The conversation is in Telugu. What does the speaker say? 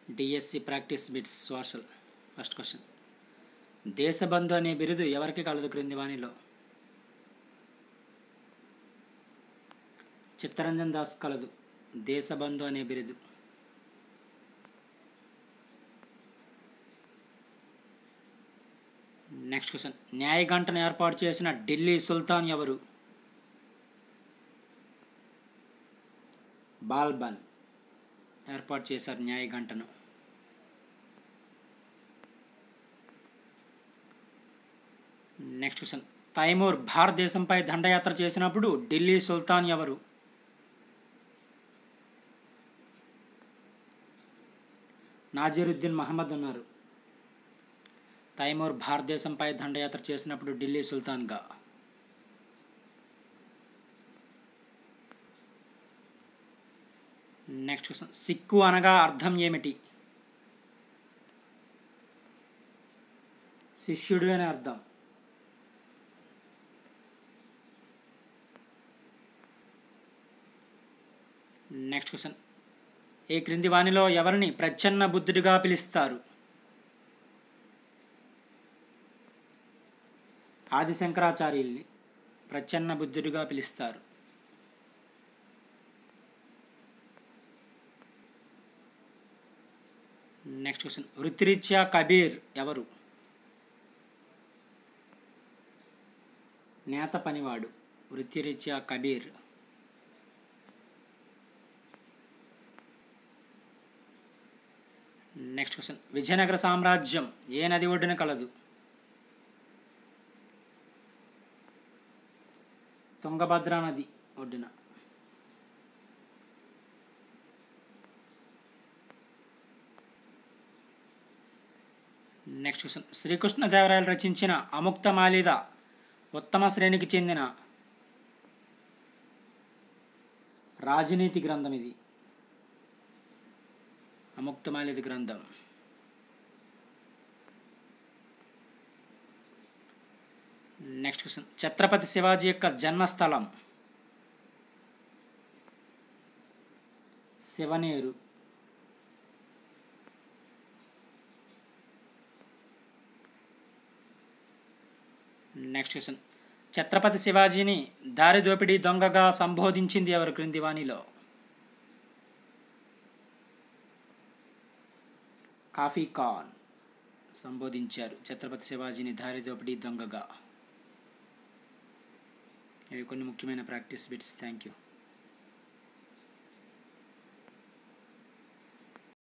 DSC practice bits social first question దేశబంధు అనే బిరుదు ఎవరికి కలదు క్రింది వాణిలో చిత్తరంజన్ దాస్ కలదు దేశబంధు అనే బిరుదు నెక్స్ట్ క్వశ్చన్ న్యాయగంటను ఏర్పాటు చేసిన ఢిల్లీ సుల్తాన్ ఎవరు బాల్బన్ ఏర్పాటు చేశారు న్యాయగంటను నెక్స్ట్ క్వశ్చన్ తైమూర్ భారతదేశంపై దండయాత్ర చేసినప్పుడు ఢిల్లీ సుల్తాన్ ఎవరు నాజీరుద్దీన్ మహమ్మద్ ఉన్నారు తైమూర్ భారతదేశంపై దండయాత్ర చేసినప్పుడు ఢిల్లీ సుల్తాన్గా నెక్స్ట్ క్వశ్చన్ సిక్కు అనగా అర్థం ఏమిటి శిష్యుడు అనే అర్థం నెక్స్ట్ క్వశ్చన్ ఈ క్రింది వాణిలో ఎవరిని ప్రచ్ఛన్న బుద్ధుడిగా పిలుస్తారు ఆదిశంకరాచార్యుల్ని ప్రచ్ఛన్న బుద్ధుడిగా పిలుస్తారు నెక్స్ట్ క్వశ్చన్ వృత్తిరీత్యా కబీర్ ఎవరు నేత పనివాడు వృత్తిరీత్యా కబీర్ నెక్స్ట్ క్వశ్చన్ విజయనగర సామ్రాజ్యం ఏ నది ఒడ్డున కలదు తుంగభద్ర నది ఒడ్డున నెక్స్ట్ క్వశ్చన్ శ్రీకృష్ణదేవరాయలు రచించిన అముక్తమాలిద ఉత్తమ శ్రేణికి చెందిన రాజనీతి గ్రంథం ఇది అముక్తమాలిద గ్రంథం నెక్స్ట్ క్వశ్చన్ ఛత్రపతి శివాజీ యొక్క జన్మస్థలం శివనేరు నెక్స్ట్ క్వశ్చన్ ఛత్రపతి శివాజీని దారి దోపిడీ దొంగగా సంబోధించింది ఎవరు క్రింది వాణిలో కాఫీ ఖాన్ సంబోధించారు ఛత్రపతి శివాజీని దారి దోపిడీ దొంగగా ఇవి కొన్ని ముఖ్యమైన ప్రాక్టీస్ బిట్స్ థ్యాంక్ యూ